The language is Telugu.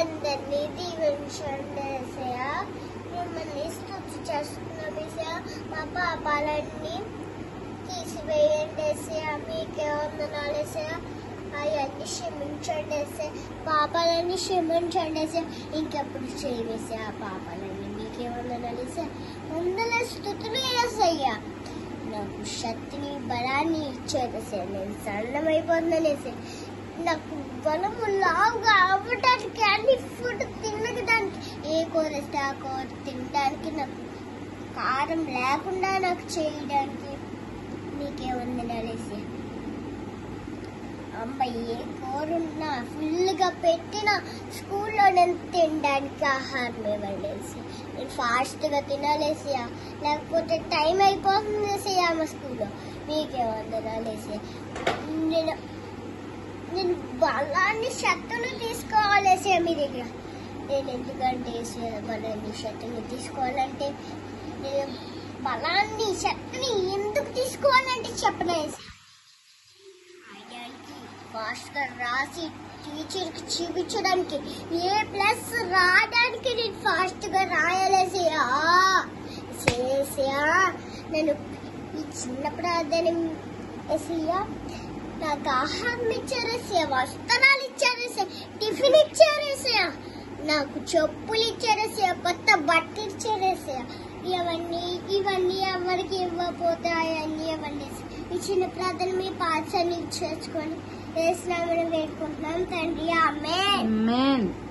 అందరినీ దీవించండి ఏసయ్య మిమ్మల్ని స్తుతి చేస్తున్నాం ఏసయ్య మా పాపాలన్నీ తీసివేయండి ఏసయ్య మీకే వందనాలు ఏసయ్య అవన్నీ క్షమించండి ఏసయ్య పాపాలన్నీ క్షమించండి ఏసయ్య ఇంకెప్పుడు చేయవేసే ఆ పాపాలన్నీ మీకే వందనాలు ఏసయ్య వందల స్థుతులు ఏసయ్య నాకు శక్తిని బలాన్ని ఇచ్చేది ఏసయ్య నేను సన్నమైపోతున్నాను ఏసయ్య నాకు బలము లావుగా అవ్వడానికి అన్ని ఫుడ్ తినడానికి ఏ కూర ఇస్తే ఆ కూర తినడానికి నాకు కారం లేకుండా నాకు చేయడానికి నీకే వందనాలేసి అమ్మ ఏ కూర ఉన్నా ఫుల్గా పెట్టిన స్కూల్లో నేను తినడానికి ఆహారం ఇవ్వలేసి నేను ఫాస్ట్గా తినాలేసి లేకపోతే టైం అయిపోతుంది అమ్మ స్కూల్లో మీకే వందనాలేసి నేను నేను బలాన్ని శక్తులు తీసుకోవాలేసి మీ దగ్గర నేను ఎందుకంటే ఏసయ్య, బలాన్ని శక్తిని తీసుకోవాలంటే నేను బలాన్ని శక్తిని ఎందుకు తీసుకోవాలంటే చెప్పనేసి మాస్టర్ రాసి టీచర్కి చూపించడానికి ఏ ప్లస్ రాయడానికి నేను ఫాస్ట్గా రాయాలేసయ్యా చేసయా నేను ఈ చిన్న ప్రార్థన వేసయ్యా నాకు ఆహారం ఇచ్చారేసయ్య వస్త్రాలు ఇచ్చారేసయ్య టిఫిన్ ఇచ్చారేసయ్య నాకు చెప్పులు ఇచ్చారేసయ్య కొత్త బట్టలు ఇచ్చారేసయ్య ఇవన్నీ ఇవన్నీ ఎవరికి ఇవ్వకపోతే అవన్నీ ఇవ్వండి ఈ చిన్న ప్రార్థన మీ పాఠశాల చేసుకొని వేసిన వేడుకుంటున్నాం తండ్రి ఆమె Amen.